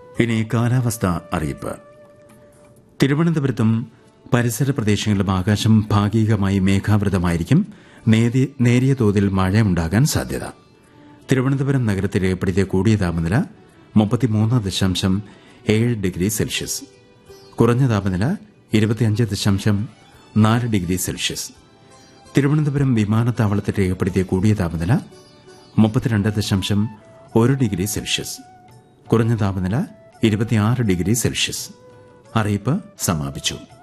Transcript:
ഇനി കാലാവസ്ഥ അറിയിപ്പ് തിരുവനന്തപുരത്തും പരിസര പ്രദേശങ്ങളിലും ആകാശം ഭാഗികമായി മേഘാവൃതമായിരിക്കും നേതി- നേരിയ തോതിൽ മഴയുണ്ടാകാൻ സാധ്യത തിരുവനന്തപുരം നഗരത്തിൽ രേഖപ്പെടുത്തിയ കൂടിയ താപനില മുപ്പത്തിമൂന്ന് ദശാംശം ഏഴ് ഡിഗ്രി സെൽഷ്യസ് കുറഞ്ഞ താപനില ഇരുപത്തിയഞ്ച് ദശാംശം നാല് ഡിഗ്രി സെൽഷ്യസ് തിരുവനന്തപുരം വിമാനത്താവളത്തിൽ രേഖപ്പെടുത്തിയ കൂടിയ താപനില മുപ്പത്തിരണ്ട് ദശാംശം ഒരു ഡിഗ്രി സെൽഷ്യസ് കുറഞ്ഞ താപനില ഇരുപത്തിയാറ് ഡിഗ്രി സെൽഷ്യസ് അറിയിപ്പ് സമാപിച്ചു